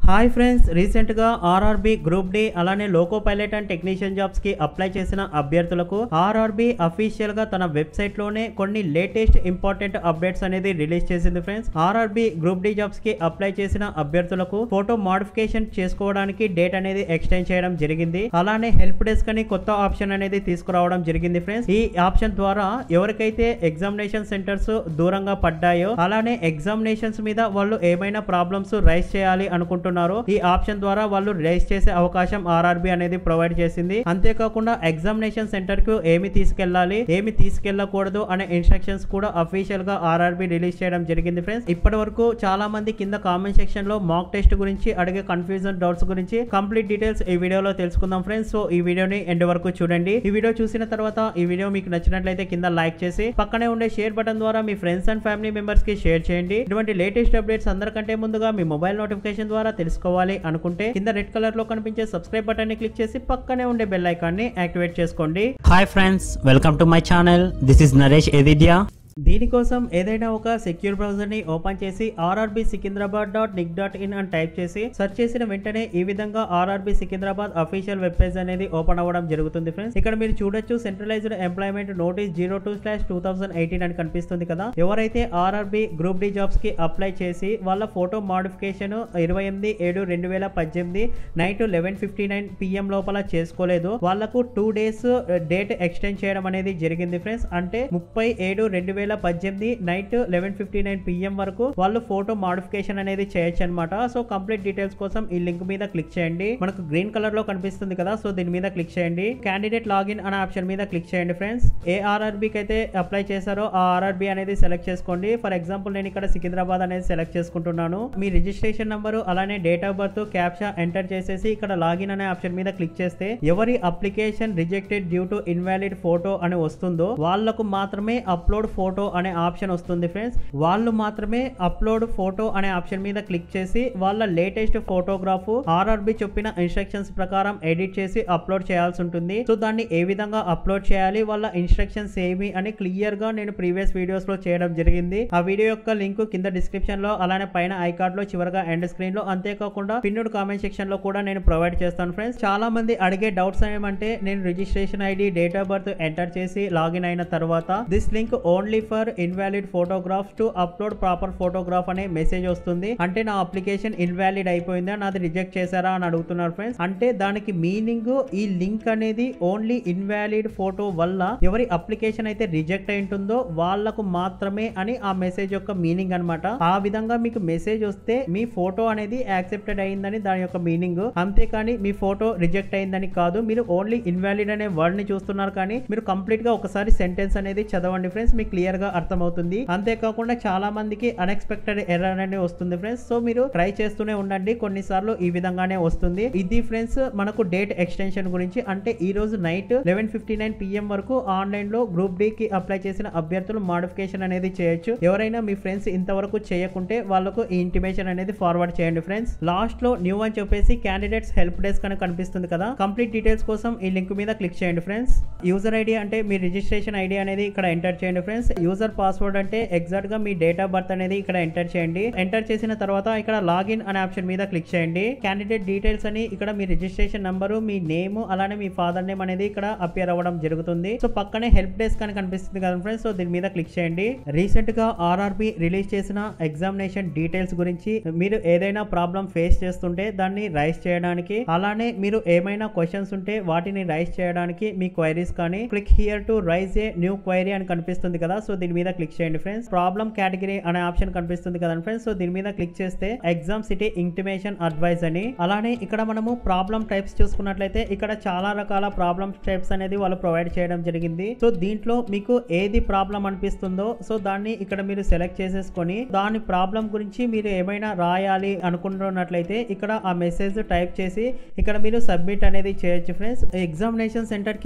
hi friends రీసెంట్గా RRB group D అలానే loco pilot and technician jobs కి apply చేసిన అభ్యర్థులకు ఆర్ఆర్బి అఫీషియల్ గా తన వెబ్సైట్ లోనే కొన్ని లేటెస్ట్ ఇంపార్టెంట్ అప్డేట్స్ అనేది రిలీజ్ చేసింది friends RRB group D jobs కి అప్లై చేసిన అభ్యర్థులకు ఫోటో మోడిఫికేషన్ చేసుకోవడానికి డేట్ అనేది ఎక్స్టెండ్ చేయడం జరిగింది అలానే హెల్ప్ డెస్క్ అని కొత్త ఆప్షన్ అనేది తీసుకురావడం జరిగింది ఫ్రెండ్స్ ఈ ఆప్షన్ ద్వారా ఎవరికైతే ఎగ్జామినేషన్ సెంటర్స్ దూరంగా పడ్డాయో అలానే ఎగ్జామినేషన్స్ మీద వాళ్ళు ఏమైనా ప్రాబ్లమ్స్ రైజ్ చేయాలి అనుకుంటున్నారో ఈ ఆప్షన్ ద్వారా వాళ్ళు రైజ్ చేసే అవకాశం ఆర్ఆర్బి అనేది ప్రొవైడ్ చేసింది అంతేకాకుండా ఎగ్జామినేషన్ సెంటర్ కు ఏమి తీసుకెళ్లాలి ఏమి తీసుకెళ్లకూడదు అనే ఇన్స్ట్రక్షన్స్ కూడా అఫీషియల్ గా ఆర్ఆర్బి రిలీజ్ చేయడం జరిగింది ఫ్రెండ్స్ ఇప్పటి వరకు చాలా మంది కింద కామెంట్ సెక్షన్ లో మాక్ టెస్ట్ గురించి అడిగే కన్ఫ్యూజన్ డౌట్స్ గురించి కంప్లీట్ డీటెయిల్స్ ఈ వీడియోలో తెలుసుకుందాం ఫ్రెండ్స్ సో ఈ వీడియోని ఎండ్ వరకు చూడండి ఈ వీడియో చూసిన తర్వాత ఈ వీడియో మీకు నచ్చినట్లయితే కింద లైక్ చేసి పక్కనే ఉండే షేర్ బటన్ ద్వారా మీ ఫ్రెండ్స్ అండ్ ఫ్యామిలీ మెంబర్స్ కి షేర్ చేయండి ఇటువంటి లేటెస్ట్ అప్డేట్స్ అందరికంటే ముందుగా మీ మొబైల్ నోటిఫికేషన్ ద్వారా తెలుసుకోవాలి అనుకుంటే కింద రెడ్ కలర్ లో కనిపించే సబ్స్క్రైబ్ బటన్ ని క్లిక్ చేసి పక్కనే ఉండే బెల్ ఐకాన్ ని యాక్టివేట్ చేసుకోండి hi friends welcome to my channel this is Naresh ఎదిద్యా దీనికోసం ఏదైనా ఒక సెక్యూర్ బ్రౌజర్ ని ఓపెన్ చేసి RRB Secunderabad dot nic dot in అని టైప్ చేసి సెర్చ్ చేసిన వెంటనే ఈ విధంగా RRB Secunderabad official web page అనేది ఓపెన్ అవ్వడం జరుగుతుంది ఫ్రెండ్స్ ఇక్కడ మీరు చూడొచ్చు centralized employment notice zero two slash two thousand eighteen అని కనిపిస్తుంది కదా ఎవరైతే ఆర్ఆర్బి గ్రూప్ డి జాబ్స్ కి అప్లై చేసి వాళ్ళ ఫోటో మోడిఫికేషన్ ఇరవై ఎనిమిది ఏడు రెండు వేల పద్దెనిమిది night eleven fifty nine PM లోపల చేసుకోలేదు వాళ్ళకు టూ డేస్ డేట్ ఎక్స్టెండ్ చేయడం అనేది జరిగింది ఫ్రెండ్స్ అంటే ముప్పై ఏడు రెండు వేల పద్దెనిమిది night eleven fifty nine PM వరకు వాళ్ళు ఫోటో మోడిఫికేషన్ అనేది చేయొచ్చు అనమాట సో కంప్లీట్ డీటెయిల్స్ కోసం ఈ లింక్ మీద క్లిక్ చేయండి మనకు గ్రీన్ కలర్ లో కనిపిస్తుంది కదా సో దీని మీద క్లిక్ చేయండి క్యాండిడేట్ లాగిన్ అనే ఆప్షన్ మీద క్లిక్ చేయండి ఫ్రెండ్స్ ఏ ఆర్ఆర్బికి అయితే అప్లై చేశారో ఆ ఆర్ఆర్బి అనేది సెలెక్ట్ చేసుకోండి ఫర్ ఎగ్జాంపుల్ నేను ఇక్కడ సికింద్రాబాద్ అనేది సెలెక్ట్ చేసుకుంటున్నాను మీ రిజిస్ట్రేషన్ నంబరు అలానే date of birth captcha enter చేసేసి ఇక్కడ లాగిన్ అనే ఆప్షన్ మీద క్లిక్ చేస్తే ఎవరి application rejected due to invalid photo అని వస్తుందో వాళ్లకు మాత్రమే అప్లోడ్ ఫోటో అనే ఆప్షన్ వస్తుంది ఫ్రెండ్స్ వాళ్ళు మాత్రమే అప్లోడ్ ఫోటో అనే ఆప్షన్ మీద క్లిక్ చేసి వాళ్ళ లేటెస్ట్ ఫోటోగ్రాఫ్ ఆర్ఆర్బి చెప్పిన ఇన్స్ట్రక్షన్స్ ప్రకారం ఎడిట్ చేసి అప్లోడ్ చేయాల్సి ఉంటుంది సో దాన్ని ఏ విధంగా అప్లోడ్ చేయాలి వాళ్ళ ఇన్స్ట్రక్షన్స్ ఏమి అని క్లియర్ గా నేను ప్రీవియస్ వీడియోస్ లో చేయడం జరిగింది ఆ వీడియో యొక్క లింక్ కింద డిస్క్రిప్షన్ లో అలానే పైన ఐకార్డ్ లో చివరిగా ఎండ్ స్క్రీన్ లో అంతేకాకుండా పిన్నుడ్ కామెంట్ సెక్షన్ లో కూడా నేను ప్రొవైడ్ చేస్తాను ఫ్రెండ్స్ చాలా మంది అడిగే డౌట్స్ ఏమంటే నేను registration ID date of birth enter చేసి లాగిన్ అయిన తర్వాత this link only for invalid photographs to upload proper photograph అనే మెసేజ్ వస్తుంది అంటే నా అప్లికేషన్ ఇన్వాలిడ్ అయిపోయిందా నాది రిజెక్ట్ చేశారా అని అడుగుతున్నారు ఫ్రెండ్స్ అంటే దానికి మీనింగ్ ఈ లింక్ అనేది ఓన్లీ ఇన్వాలిడ్ ఫోటో వల్ల ఎవరి అప్లికేషన్ అయితే రిజెక్ట్ అయి ఉంటుందో వాళ్ళకు మాత్రమే అని ఆ మెసేజ్ యొక్క మీనింగ్ అన్నమాట ఆ విధంగా మీకు మెసేజ్ వస్తే మీ ఫోటో అనేది యాక్సెప్టెడ్ అయిందని దాని యొక్క మీనింగ్ అంతేకాని మీ ఫోటో రిజెక్ట్ అయిందని కాదు మీరు ఓన్లీ ఇన్వాలిడ్ అనే వర్డ్ ని చూస్తున్నారు కానీ మీరు కంప్లీట్ గా ఒకసారి సెంటెన్స్ అనేది చదవండి ఫ్రెండ్స్ మీకు క్లియర్ గా అర్థమవుతుంది అంతేకాకుండా చాలా మందికి అన్ఎక్స్పెక్టెడ్ ఎర్రర్ అనేది వస్తుంది ఫ్రెండ్స్ సో మీరు ట్రై చేస్తూనే ఉండండి కొన్నిసార్లు ఈ విధంగానే వస్తుంది ఇది ఫ్రెండ్స్ మనకు డేట్ ఎక్స్టెన్షన్ గురించి అంటే ఈ రోజు night eleven fifty nine PM వరకు ఆన్లైన్ లో గ్రూప్ డి కి అప్లై చేసిన అభ్యర్థులు మోడిఫికేషన్ అనేది చేయొచ్చు ఎవరైనా మీ ఫ్రెండ్స్ ఇంతవరకు చేయకుంటే వాళ్ళకు ఈ ఇంటిమేషన్ అనేది ఫార్వర్డ్ చేయండి ఫ్రెండ్స్ లాస్ట్ లో న్యూ అని చెప్పేసి క్యాండిడేట్స్ హెల్ప్ డెస్క్ అని కనిపిస్తుంది కదా కంప్లీట్ డీటెయిల్స్ కోసం ఈ లింక్ మీద క్లిక్ చేయండి ఫ్రెండ్స్ యూజర్ ఐడి అంటే మీ రిజిస్ట్రేషన్ ఐడి అనేది ఇక్కడ ఎంటర్ చేయండి ఫ్రెండ్స్ యూజర్ పాస్వర్డ్ అంటే ఎగ్జాక్ట్ గా మీ డేట్ ఆఫ్ బర్త్ అనేది ఇక్కడ ఎంటర్ చేయండి ఎంటర్ చేసిన తర్వాత ఇక్కడ లాగిన్ అనే ఆప్షన్ మీద క్లిక్ చేయండి క్యాండిడేట్ డీటెయిల్స్ అని ఇక్కడ మీ రిజిస్ట్రేషన్ నంబరు మీ నేమ్ అలానే మీ ఫాదర్ నేమ్ అనేది ఇక్కడ అపియర్ అవ్వడం జరుగుతుంది సో పక్కనే హెల్ప్ డెస్క్ అని కనిపిస్తుంది కదా ఫ్రెండ్స్ సో దీని మీద క్లిక్ చేయండి రీసెంట్ గా ఆర్ఆర్బి రిలీజ్ చేసిన ఎగ్జామినేషన్ డీటెయిల్స్ గురించి మీరు ఏదైనా ప్రాబ్లం ఫేస్ చేస్తుంటే దాన్ని రైస్ చేయడానికి అలానే మీరు ఏమైనా క్వశ్చన్స్ ఉంటే వాటిని రైస్ చేయడానికి మీ క్వైరీస్ కానీ click here to raise a new query అని కనిపిస్తుంది కదా సో దీని మీద క్లిక్ చేయండి ఫ్రెండ్స్ ప్రాబ్లం కేటగిరీ అనే ఆప్షన్ కనిపిస్తుంది కదా ఫ్రెండ్స్ సో దీని మీద క్లిక్ చేస్తే ఎగ్జామ్ సిటీ ఇంటిమేషన్ అడ్వైజ్ అని అలానే ఇక్కడ మనము ప్రాబ్లం టైప్స్ చూసుకున్నట్లయితే ఇక్కడ చాలా రకాల ప్రాబ్లమ్ టైప్స్ అనేది వాళ్ళు ప్రొవైడ్ చేయడం జరిగింది సో దీంట్లో మీకు ఏది ప్రాబ్లం అనిపిస్తుందో సో దాన్ని ఇక్కడ మీరు సెలెక్ట్ చేసేసుకొని దాని ప్రాబ్లం గురించి మీరు ఏమైనా రాయాలి అనుకుంటున్నట్లయితే ఇక్కడ ఆ మెసేజ్ టైప్ చేసి ఇక్కడ మీరు సబ్మిట్ అనేది చేయొచ్చు ఫ్రెండ్స్ ఎగ్జామినేషన్ సెంటర్ కి ఏమి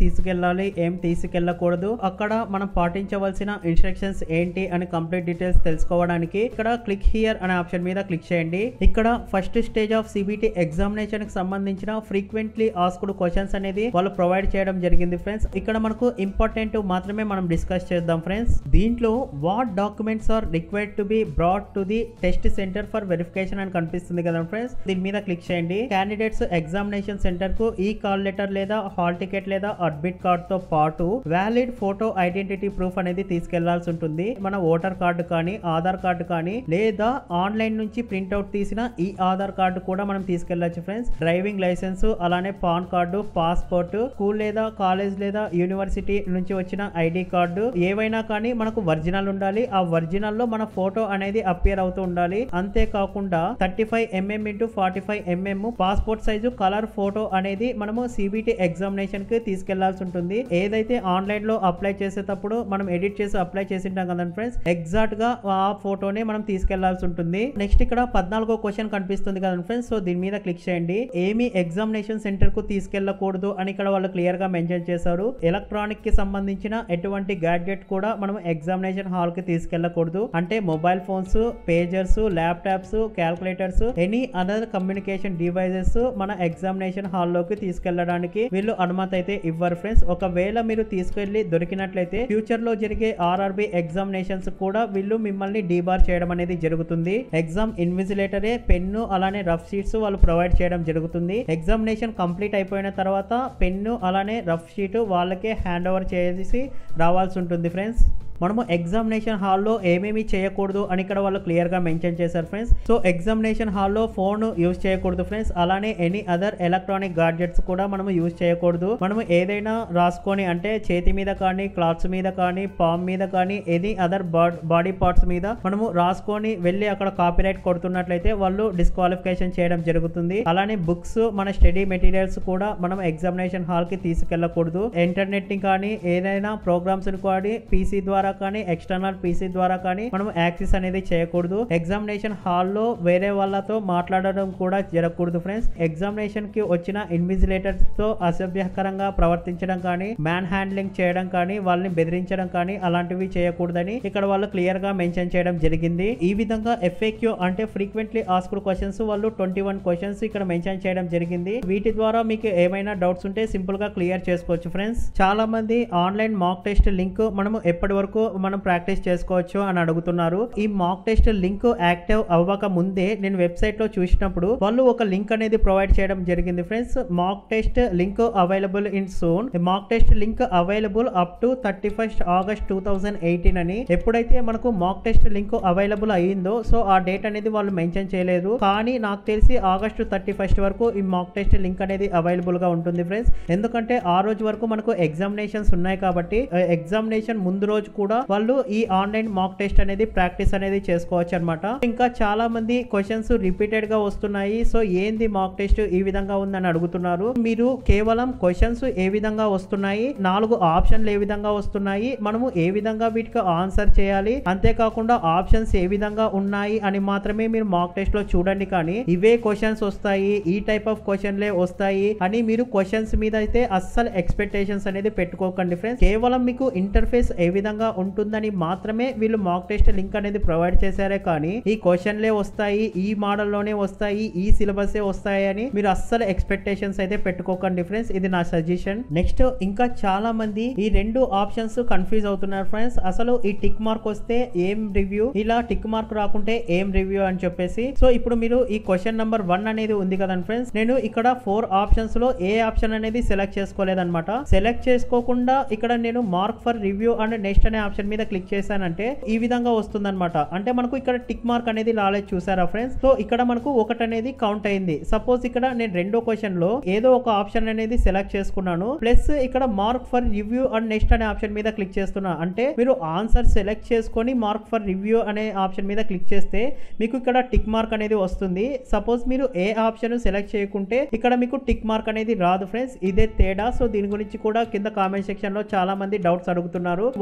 తీసుకెళ్ళాలి ఏం తీసుకెళ్ళకూడదు అక్కడ మనం పాటించవలసిన ఇన్స్ట్రక్షన్స్ ఏంటి అని కంప్లీట్ డీటెయిల్స్ తెలుసుకోవడానికి ఇక్కడ క్లిక్ హియర్ అనే ఆప్షన్ మీద క్లిక్ చేయండి ఇక్కడ first stage of CBT examination కి సంబంధించిన ఫ్రీక్వెంట్లీ ఆస్క్డ్ క్వశ్చన్స్ అనేది వాళ్ళు ప్రొవైడ్ చేయడం జరిగింది ఫ్రెండ్స్ ఇక్కడ మనకు ఇంపార్టెంట్ మాత్రమే మనం డిస్కస్ చేద్దాం ఫ్రెండ్స్ దీంట్లో what documents are required to be brought to the test centre for verification అని కనిపిస్తుంది కదా ఫ్రెండ్స్ దీని మీద క్లిక్ చేయండి క్యాండిడేట్స్ ఎగ్జామినేషన్ సెంటర్ కు ఈ కాల్ లెటర్ లేదా హాల్ టికెట్ లేదా అడ్మిట్ కార్డ్ తో పాటు వ్యాలిడ్ ఫోటో ఐడెంటిటీ ప్రూఫ్ అనేది తీసుకెళ్లాల్సి ఉంటుంది మన ఓటర్ కార్డు కానీ ఆధార్ కార్డు కానీ లేదా ఆన్లైన్ నుంచి ప్రింట్అవుట్ తీసిన ఈ ఆధార్ కార్డు కూడా మనం తీసుకెళ్లొచ్చు ఫ్రెండ్స్ డ్రైవింగ్ లైసెన్స్ అలానే పాన్ కార్డు పాస్పోర్ట్ స్కూల్ లేదా కాలేజ్ లేదా యూనివర్సిటీ నుంచి వచ్చిన ఐడి కార్డు ఏవైనా కానీ మనకు ఒరిజినల్ ఉండాలి ఆ ఒరిజినల్ లో మన ఫోటో అనేది అపియర్ అవుతూ ఉండాలి అంతేకాకుండా thirty five mm into forty five mm passport size colour photo అనేది మనము సిబిటి ఎగ్జామినేషన్ కి తీసుకెళ్లాల్సి ఉంటుంది ఏదైతే ఆన్లైన్ లో అప్లై చేసేటప్పుడు మనం ఎడిట్ చేసి అప్లై చేసింటాం కదా ఫ్రెండ్స్ ఎగ్జాక్ట్ గా ఆ ఫోటోని మనం తీసుకెళ్లాల్సి ఉంటుంది నెక్స్ట్ ఇక్కడ పద్నాలుగో క్వశ్చన్ కనిపిస్తుంది కదా ఫ్రెండ్స్ సో దీని మీద క్లిక్ చేయండి ఏమి ఎగ్జామినేషన్ సెంటర్ కు తీసుకెళ్లకూడదు అని ఇక్కడ వాళ్ళు క్లియర్ గా మెన్షన్ చేశారు ఎలక్ట్రానిక్ కి సంబంధించిన ఎటువంటి గ్యాడ్జెట్ కూడా మనం ఎగ్జామినేషన్ హాల్ కి తీసుకెళ్లకూడదు అంటే mobile phones pagers laptops calculators any other communication devices మన ఎగ్జామినేషన్ హాల్ లోకి తీసుకెళ్లడానికి వీళ్ళు అనుమతి అయితే ఇవ్వరు ఫ్రెండ్స్ ఒకవేళ మీరు తీసుకెళ్లి దొరికినట్లయితే ఫ్యూచర్ లో జరిగే ఆర్ఆర్బి ఎగ్జామినేషన్స్ కూడా వీళ్ళు మిమ్మల్ని డీబార్ చేయడం అనేది జరుగుతుంది ఎగ్జామ్ ఇన్విజిలేటరే పెన్ను అలానే రఫ్ షీట్స్ వాళ్ళు ప్రొవైడ్ చేయడం జరుగుతుంది ఎగ్జామినేషన్ కంప్లీట్ అయిపోయిన తర్వాత పెన్ను అలానే రఫ్ షీట్ వాళ్ళకే హ్యాండ్ ఓవర్ చేసి రావాల్సి ఉంటుంది ఫ్రెండ్స్ మనము ఎగ్జామినేషన్ హాల్లో ఏమేమి చేయకూడదు అని ఇక్కడ వాళ్ళు క్లియర్ గా మెన్షన్ చేశారు ఫ్రెండ్స్ సో ఎగ్జామినేషన్ హాల్లో ఫోన్ యూజ్ చేయకూడదు ఫ్రెండ్స్ అలానే ఎనీ అదర్ ఎలక్ట్రానిక్ గాడ్జెట్స్ కూడా మనము యూజ్ చేయకూడదు మనము ఏదైనా రాసుకొని అంటే చేతి మీద కానీ క్లాత్స్ మీద కానీ పామ్ మీద కానీ ఎనీ అదర్ బాడీ పార్ట్స్ మీద మనము రాసుకొని వెళ్ళి అక్కడ కాపీరైట్ కొడుతున్నట్లయితే వాళ్ళు డిస్క్వాలిఫికేషన్ చేయడం జరుగుతుంది అలానే బుక్స్ మన స్టడీ మెటీరియల్స్ కూడా మనం ఎగ్జామినేషన్ హాల్ కి తీసుకెళ్లకూడదు ఇంటర్నెట్ ని కానీ ఏదైనా ప్రోగ్రామ్స్ ని కానీ పీసీ ద్వారా కానీ ఎక్స్టర్నల్ పీసీ ద్వారా కానీ మనం యాక్సెస్ అనేది చేయకూడదు ఎగ్జామినేషన్ హాల్లో వేరే వాళ్ళతో మాట్లాడడం కూడా జరగకూడదు ఫ్రెండ్స్ ఎగ్జామినేషన్ కి వచ్చిన ఇన్విజిలేటర్స్ తో అసభ్యకరంగా ప్రవర్తించడం కానీ మ్యాన్ హ్యాండ్లింగ్ చేయడం కానీ వాళ్ళని బెదిరించడం కానీ అలాంటివి చేయకూడదని ఇక్కడ వాళ్ళు క్లియర్ గా మెన్షన్ చేయడం జరిగింది ఈ విధంగా ఎఫ్ఏక్యూ అంటే ఫ్రీక్వెంట్లీ ఆస్క్డ్ క్వశ్చన్స్ వాళ్ళు ట్వంటీ వన్ క్వశ్చన్స్ ఇక్కడ మెన్షన్ చేయడం జరిగింది వీటి ద్వారా మీకు ఏమైనా డౌట్స్ ఉంటే సింపుల్ గా క్లియర్ చేసుకోవచ్చు ఫ్రెండ్స్ చాలా మంది ఆన్లైన్ మాక్ టెస్ట్ లింక్ మనము ఎప్పటి వరకు మనం ప్రాక్టీస్ చేసుకోవచ్చు అని అడుగుతున్నారు ఈ మాక్ టెస్ట్ లింక్ యాక్టివ్ అవ్వక ముందే నేను వెబ్సైట్ లో చూసినప్పుడు వాళ్ళు ఒక లింక్ అనేది ప్రొవైడ్ చేయడం జరిగింది friends mock test link available in soon mock test link available up to thirty first August two thousand eighteen అని ఎప్పుడైతే మనకు మాక్ టెస్ట్ లింక్ అవైలబుల్ అయ్యిందో సో ఆ డేట్ అనేది వాళ్ళు మెన్షన్ చేయలేదు కానీ నాకు తెలిసి ఆగస్టు థర్టీ ఫస్ట్ వరకు ఈ మాక్ టెస్ట్ లింక్ అనేది అవైలబుల్ గా ఉంటుంది ఫ్రెండ్స్ ఎందుకంటే ఆ రోజు వరకు మనకు ఎగ్జామినేషన్స్ ఉన్నాయి కాబట్టి ఎగ్జామినేషన్ ముందు రోజు కూడా వాళ్ళు ఈ ఆన్లైన్ మాక్ టెస్ట్ అనేది ప్రాక్టీస్ అనేది చేసుకోవచ్చు అనమాట ఇంకా చాలా మంది క్వశ్చన్స్ రిపీటెడ్ గా వస్తున్నాయి సో ఏంది మాక్ టెస్ట్ ఈ విధంగా ఉందని అడుగుతున్నారు మీరు కేవలం క్వశ్చన్స్ ఏ విధంగా వస్తున్నాయి నాలుగు ఆప్షన్లు ఏ విధంగా వస్తున్నాయి మనము ఏ విధంగా వీటికి ఆన్సర్ చేయాలి అంతేకాకుండా ఆప్షన్స్ ఏ విధంగా ఉన్నాయి అని మాత్రమే మీరు మాక్ టెస్ట్ లో చూడండి కానీ ఇవే క్వశ్చన్స్ వస్తాయి ఈ టైప్ ఆఫ్ క్వశ్చన్లే వస్తాయి అని మీరు క్వశ్చన్స్ మీద అయితే అస్సలు ఎక్స్పెక్టేషన్స్ అనేది పెట్టుకోకండి ఫ్రెండ్స్ కేవలం మీకు ఇంటర్ఫేస్ ఏ విధంగా ఉంటుందని మాత్రమే వీళ్ళు మాక్ టెస్ట్ లింక్ అనేది ప్రొవైడ్ చేశారే కానీ ఈ క్వశ్చన్లే వస్తాయి ఈ మోడల్ లోనే వస్తాయి ఈ సిలబస్ వస్తాయి అని మీరు అస్సలు ఎక్స్పెక్టేషన్స్ అయితే పెట్టుకోకండి ఫ్రెండ్స్ ఇది నా సజెషన్ నెక్స్ట్ ఇంకా చాలా మంది ఈ రెండు ఆప్షన్స్ కన్ఫ్యూజ్ అవుతున్నారు ఫ్రెండ్స్ అసలు ఈ టిక్ మార్క్ వస్తే ఏం రివ్యూ ఇలా టిక్ మార్క్ రాకుంటే ఏం రివ్యూ అని చెప్పేసి సో ఇప్పుడు మీరు ఈ క్వశ్చన్ నెంబర్ వన్ అనేది ఉంది కదండి ఫ్రెండ్స్ నేను ఇక్కడ ఫోర్ ఆప్షన్స్ లో ఏ ఆప్షన్ అనేది సెలెక్ట్ చేసుకోలేదన్నమాట సెలెక్ట్ చేసుకోకుండా ఇక్కడ నేను mark for review and next అనే ఆప్షన్ మీద క్లిక్ చేశానంటే ఈ విధంగా వస్తుందన్నమాట అంటే మనకు ఇక్కడ టిక్ మార్క్ అనేది రాలేదు చూసారా ఫ్రెండ్స్ సో ఇక్కడ మనకు ఒకటి అనేది కౌంట్ అయింది సపోజ్ ఇక్కడ నేను రెండో క్వశ్చన్ లో ఏదో ఒక ఆప్షన్ అనేది సెలెక్ట్ చేసుకున్నాను ప్లస్ ఇక్కడ mark for review and next అనే ఆప్షన్ మీద క్లిక్ చేస్తున్నా అంటే మీరు ఆన్సర్ సెలెక్ట్ చేసుకొని మార్క్ ఫర్ రివ్యూ అనే ఆప్షన్ మీద క్లిక్ చేస్తే మీకు ఇక్కడ టిక్ మార్క్ అనేది వస్తుంది సపోజ్ మీరు ఏ ఆప్షన్ సెలెక్ట్ చేయకుంటే ఇక్కడ మీకు టిక్ మార్క్ అనేది రాదు ఫ్రెండ్స్ ఇదే తేడా సో దీని గురించి కూడా కింద కామెంట్ సెక్షన్ లో చాలా మంది డౌట్స్ అడుగుతున్నారు వాళ్ళు కౌంట్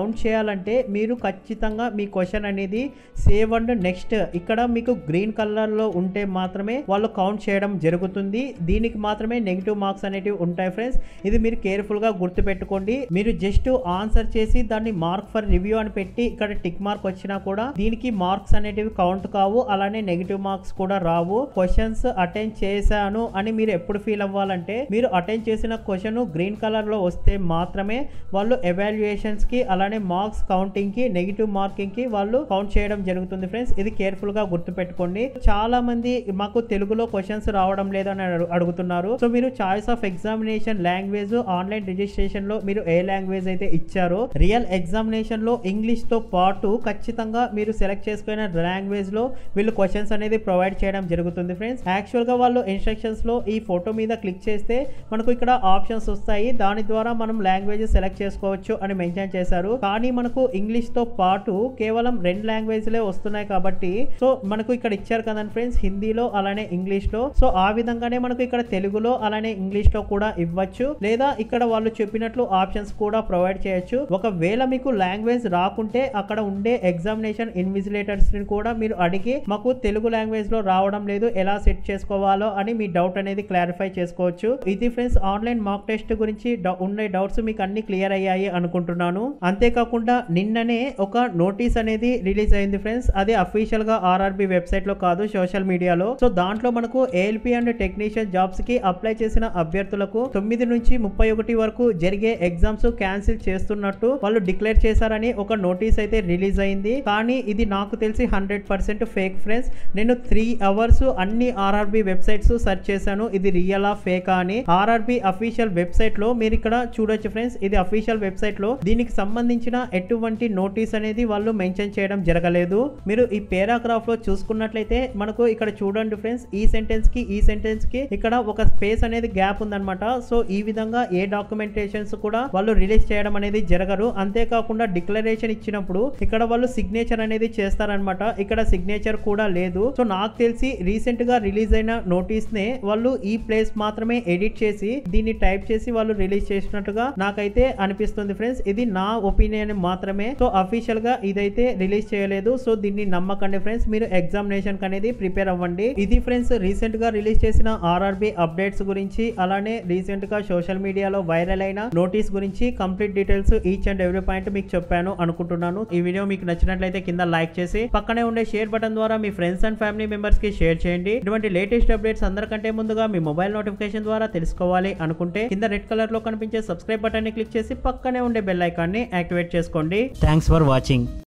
కౌంట్ చేయాలంటే మీరు ఖచ్చితంగా మీ క్వశ్చన్ అనేది సేవ్ అండ్ నెక్స్ట్ ఇక్కడ మీకు గ్రీన్ కలర్లో ఉంటే మాత్రమే వాళ్ళు కౌంట్ చేయడం జరుగుతుంది దీనికి మాత్రమే నెగిటివ్ మార్క్స్ అనేటివి ఉంటాయి ఫ్రెండ్స్ ఇది మీరు కేర్ఫుల్గా గుర్తుపెట్టుకోండి మీరు జస్ట్ ఆన్సర్ చేసి దాన్ని మార్క్ ఫర్ రివ్యూ అని పెట్టి ఇక్కడ టిక్ మార్క్ వచ్చినా కూడా దీనికి మార్క్స్ అనేటివి కౌంట్ కావు అలానే నెగిటివ్ మార్క్స్ కూడా రావు క్వశ్చన్స్ అటెండ్ చేశాను అని మీరు ఎప్పుడు ఫీల్ అవ్వాలంటే మీరు అటెండ్ చేసిన క్వశ్చన్ గ్రీన్ కలర్ లో వస్తే మాత్రమే వాళ్ళు ఎవాల్యుయేషన్స్ కి అలానే మార్క్స్ కౌంటింగ్ కి నెగిటివ్ మార్కింగ్ కి వాళ్ళు కౌంట్ చేయడం జరుగుతుంది ఫ్రెండ్స్ ఇది కేర్ఫుల్ గా గుర్తుపెట్టుకోండి చాలా మంది మాకు తెలుగులో క్వశ్చన్స్ రావడం లేదని అడు- అడుగుతున్నారు సో మీరు choice of examination language online registration లో మీరు ఏ లాంగ్వేజ్ అయితే ఇచ్చారో రియల్ ఎగ్జామినేషన్ లో ఇంగ్లీష్ తో పాటు ఖచ్చితంగా మీరు సెలెక్ట్ చేసుకున్న లాంగ్వేజ్ లో వీళ్ళు క్వశ్చన్స్ అనేది ప్రొవైడ్ చేయడం జరుగుతుంది ఫ్రెండ్స్ యాక్చువల్ గా వాళ్ళు ఇన్స్ట్రక్షన్స్ లో ఈ ఫోటో మీద క్లిక్ చేస్తే మనకు ఇక్కడ ఆప్షన్స్ వస్తాయి దాని ద్వారా మనం లాంగ్వేజ్ సెలెక్ట్ చేసుకోవచ్చు అని మెన్షన్ చేశారు కానీ మనకు ఇంగ్లీష్ తో పాటు కేవలం రెండు లాంగ్వేజ్లే వస్తున్నాయి కాబట్టి సో మనకు ఇక్కడ ఇచ్చారు కదండి ఫ్రెండ్స్ హిందీలో అలానే ఇంగ్లీష్ లో సో ఆ విధంగానే మనకు ఇక్కడ తెలుగులో అలానే ఇంగ్లీష్ లో కూడా ఇవ్వచ్చు లేదా ఇక్కడ వాళ్ళు చెప్పినట్లు ఆప్షన్స్ కూడా ప్రొవైడ్ చేయొచ్చు ఒకవేళ మీకు లాంగ్వేజ్ రాకుంటే అక్కడ ఉండే ఎగ్జామినేషన్ ఇన్విజిలేటర్స్ ని కూడా మీరు అడిగి మాకు తెలుగు లాంగ్వేజ్ లో రావడం లేదు ఎలా సెట్ చేసుకోవాలో అని మీ డౌట్ అనేది క్లారిఫై చేసుకోవచ్చు ఇది ఫ్రెండ్స్ ఆన్లైన్ మాక్ టెస్ట్ గురించి డౌ- ఉండే డౌట్స్ మీకు అన్ని క్లియర్ అయ్యాయి అనుకుంటున్నాను అంతేకాకుండా నిన్ననే ఒక నోటీస్ అనేది రిలీజ్ అయింది ఫ్రెండ్స్ అది అఫీషియల్ గా ఆర్ఆర్బి వెబ్సైట్ లో కాదు సోషల్ మీడియాలో సో దాంట్లో మనకు ఏఎల్పి అండ్ టెక్నీషియన్ జాబ్స్ కి అప్లై చేసిన అభ్యర్థులకు తొమ్మిది నుంచి ముప్పై ఒకటి వరకు జరిగే ఎగ్జామ్స్ క్యాన్సిల్ చేస్తున్నట్టు వాళ్ళు డిక్లేర్ చేశారని ఒక నోటీస్ అయితే రిలీజ్ అయింది కానీ ఇది నాకు తెలిసి హండ్రెడ్ పర్సెంట్ ఫేక్ ఫ్రెండ్స్ నేను త్రీ అవర్స్ అన్ని ఆర్ఆర్బి వెబ్సైట్స్ సెర్చ్ చేశాను ఇది రియల్ ఆ ఫేకా అని ఆర్ఆర్బి అఫీషియల్ వెబ్సైట్ లో మీరు ఇక్కడ చూడొచ్చు ఫ్రెండ్స్ ఇది అఫీషియల్ వెబ్సైట్ లో దీనికి సంబంధించిన ఎటువంటి నోటీస్ అనేది వాళ్ళు మెన్షన్ చేయడం జరగలేదు మీరు ఈ పేరాగ్రాఫ్ లో చూసుకున్నట్లయితే మనకు ఇక్కడ చూడండి ఫ్రెండ్స్ ఈ సెంటెన్స్ కి ఈ సెంటెన్స్ కి ఇక్కడ ఒక స్పేస్ అనేది గ్యాప్ ఉందన్నమాట సో ఈ విధంగా ఏ డాక్యుమెంటేషన్స్ కూడా వాళ్ళు రిలీజ్ చేయడం అనేది జరగరు అంతేకాకుండా డిక్లరేషన్ ఇచ్చినప్పుడు ఇక్కడ వాళ్ళు సిగ్నేచర్ అనేది చేస్తారనమాట ఇక్కడ సిగ్నేచర్ కూడా లేదు సో నాకు తెలిసి రీసెంట్ గా రిలీజ్ అయిన నోటీస్ నే వాళ్ళు ఈ ప్లేస్ మాత్రమే ఎడిట్ చేసి దీన్ని టైప్ చేసి వాళ్ళు రిలీజ్ చేసినట్టుగా నాకైతే అనిపిస్తుంది ఫ్రెండ్స్ ఇది నా ఒపీనియన్ మాత్రమే సో అఫీషియల్ గా ఇదైతే రిలీజ్ చేయలేదు సో దీన్ని నమ్మకండి ఫ్రెండ్స్ మీరు ఎగ్జామినేషన్ అనేది ప్రిపేర్ అవ్వండి ఇది ఫ్రెండ్స్ రీసెంట్ గా రిలీజ్ చేసిన ఆర్ఆర్బి అప్డేట్స్ గురించి అలానే రీసెంట్ గా సోషల్ మీడియాలో వైరల్ అయిన నోటీస్ గురించి complete details each and every point మీకు చెప్పాను అనుకుంటున్నాను ఈ వీడియో మీకు నచ్చినట్లయితే కింద లైక్ చేసి పక్కనే ఉండే షేర్ బటన్ ద్వారా మీ ఫ్రెండ్స్ అండ్ ఫ్యామిలీ మెంబర్స్ కి షేర్ చేయండి ఇటువంటి లేటెస్ట్ అప్డేట్స్ అందరికంటే ముందుగా మీ మొబైల్ నోటిఫికేషన్ ద్వారా తెలుసుకోవాలి అనుకుంటే కింద రెడ్ కలర్ లో కనిపించే సబ్స్క్రైబ్ బటన్ ని క్లిక్ చేసి పక్కనే ఉండే బెల్ ఐకాన్ ని యాక్టివేట్ చేసుకోండి థ్యాంక్స్ ఫర్ వాచింగ్